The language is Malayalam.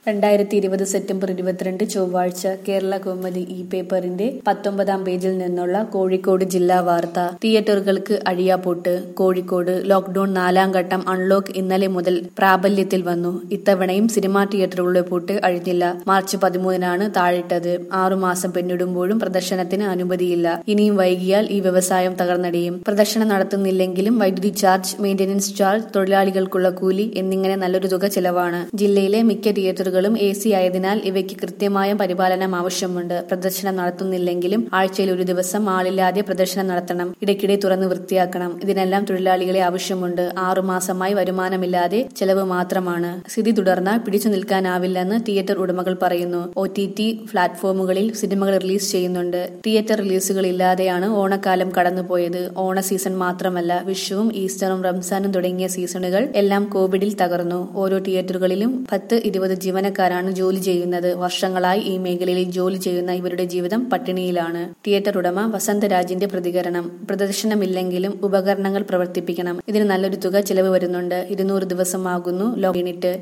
രണ്ടായിരത്തി ഇരുപത് സെപ്റ്റംബർ ഇരുപത്തിരണ്ട് ചൊവ്വാഴ്ച കേരള കൗമുദി ഇ പേപ്പറിന്റെ പത്തൊമ്പതാം പേജിൽ നിന്നുള്ള കോഴിക്കോട് ജില്ലാ വാർത്ത തിയേറ്ററുകൾക്ക് അഴിയാപ്പൂട്ട് കോഴിക്കോട് ലോക്ഡൌൺ നാലാം ഘട്ടം അൺലോക്ക് ഇന്നലെ മുതൽ പ്രാബല്യത്തിൽ വന്നു ഇത്തവണയും സിനിമാ തിയേറ്ററുകളുടെ പൂട്ട് അഴിഞ്ഞില്ല മാർച്ച് പതിമൂന്നിനാണ് താഴിട്ടത് ആറുമാസം പിന്നിടുമ്പോഴും പ്രദർശനത്തിന് അനുമതിയില്ല ഇനിയും വൈകിയാൽ ഈ വ്യവസായം തകർന്നടിയും പ്രദർശനം നടത്തുന്നില്ലെങ്കിലും വൈദ്യുതി ചാർജ് മെയിന്റനൻസ് ചാർജ് തൊഴിലാളികൾക്കുള്ള കൂലി എന്നിങ്ങനെ നല്ലൊരു തുക ചിലവാണ് ജില്ലയിലെ മിക്ക തിയേറ്ററുകളും എ സി ആയതിനാൽ ഇവയ്ക്ക് കൃത്യമായ പരിപാലനം ആവശ്യമുണ്ട് പ്രദർശനം നടത്തുന്നില്ലെങ്കിലും ആഴ്ചയിൽ ഒരു ദിവസം ആളില്ലാതെ പ്രദർശനം നടത്തണം ഇടയ്ക്കിടെ തുറന്ന് വൃത്തിയാക്കണം ഇതിനെല്ലാം തൊഴിലാളികളെ ആവശ്യമുണ്ട് ആറുമാസമായി വരുമാനമില്ലാതെ ചെലവ് മാത്രമാണ് സ്ഥിതി തുടർന്നാൽ പിടിച്ചു നിൽക്കാനാവില്ലെന്ന് തിയേറ്റർ ഉടമകൾ പറയുന്നു ഒ ടി ടി പ്ലാറ്റ്ഫോമുകളിൽ സിനിമകൾ റിലീസ് ചെയ്യുന്നുണ്ട് തിയേറ്റർ റിലീസുകൾ ഇല്ലാതെയാണ് ഓണക്കാലം കടന്നുപോയത് ഓണ സീസൺ മാത്രമല്ല വിഷുവും ഈസ്റ്ററും റംസാനും തുടങ്ങിയ സീസണുകൾ എല്ലാം കോവിഡിൽ തകർന്നു ഓരോ തിയേറ്ററുകളിലും പത്ത് ഇരുപത് ജീവനക്കാരാണ് ജോലി ചെയ്യുന്നത് വർഷങ്ങളായി ഈ മേഖലയിൽ ജോലി ചെയ്യുന്ന ഇവരുടെ ജീവിതം പട്ടിണിയിലാണ് തിയേറ്റർ ഉടമ വസന്തരാജിന്റെ പ്രതികരണം പ്രദർശനമില്ലെങ്കിലും ഉപകരണങ്ങൾ പ്രവർത്തിപ്പിക്കണം ഇതിന് നല്ലൊരു തുക ചിലവ് വരുന്നുണ്ട് ഇരുന്നൂറ് ദിവസമാകുന്നു ലോ യൂണിറ്റ്